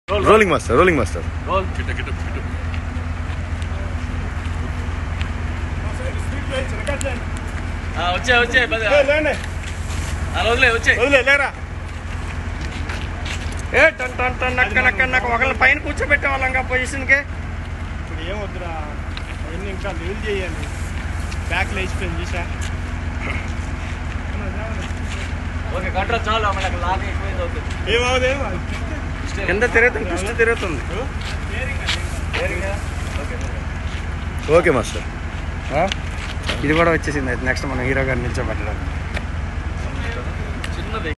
rolling master rolling master roll వచ్చే వచ్చే అలా వదిలే వచ్చే లేరా ఏ టన్ టన్ టన్ నక్క నక్క నక్క ఒకళ్ళ పైన కూర్చోబెట్టే వాళ్ళంగా పొజిషన్కి ఇప్పుడు ఏం వద్దురా అవన్నీ ఇంకా లీవ్ చేయాలి బ్యాక్ లేచిపోయింది చూసా ఓకే కంట్రోల్ చాలు మళ్ళీ అక్కడ లాగ్ ఎక్కువైంది అవుతుంది ఏమవుదు ఏమవుదు కింద తిరుగుతుంది ట్విస్ట్ తిరుగుతుంది ఓకే మాస్టర్ ఇది కూడా వచ్చేసింది నెక్స్ట్ మనం హీరో గారిని నిల్చోబెట్టడానికి